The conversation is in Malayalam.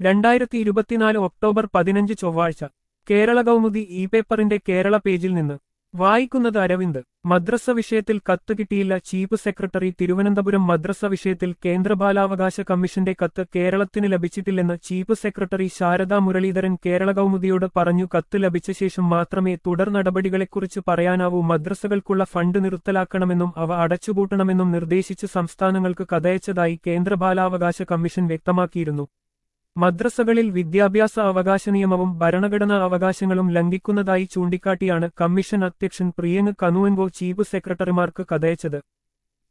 രണ്ടായിരത്തി ഇരുപത്തിനാല് ഒക്ടോബർ പതിനഞ്ച് ചൊവ്വാഴ്ച കേരള കൗമുദി ഇ പേപ്പറിന്റെ കേരള പേജിൽ നിന്ന് വായിക്കുന്നത് അരവിന്ദ് മദ്രസ വിഷയത്തിൽ കത്ത് കിട്ടിയില്ല ചീഫ് സെക്രട്ടറി തിരുവനന്തപുരം മദ്രസ വിഷയത്തിൽ കേന്ദ്ര ബാലാവകാശ കമ്മീഷന്റെ കത്ത് കേരളത്തിന് ലഭിച്ചിട്ടില്ലെന്ന് ചീഫ് സെക്രട്ടറി ശാരദാ മുരളീധരൻ കേരള കൗമുദിയോട് പറഞ്ഞു കത്ത് ലഭിച്ച ശേഷം മാത്രമേ തുടർ നടപടികളെക്കുറിച്ച് പറയാനാവൂ മദ്രസകൾക്കുള്ള ഫണ്ട് നിർത്തലാക്കണമെന്നും അവ അടച്ചുപൂട്ടണമെന്നും നിർദ്ദേശിച്ച് സംസ്ഥാനങ്ങൾക്ക് കഥയച്ചതായി കേന്ദ്ര ബാലാവകാശ കമ്മീഷൻ വ്യക്തമാക്കിയിരുന്നു മദ്രസകളിൽ വിദ്യാഭ്യാസ അവകാശ നിയമവും ഭരണഘടനാ അവകാശങ്ങളും ലംഘിക്കുന്നതായി ചൂണ്ടിക്കാട്ടിയാണ് കമ്മീഷൻ അധ്യക്ഷൻ പ്രിയങ് കനുവൻഗോ ചീഫ് സെക്രട്ടറിമാർക്ക് കഥയച്ചത്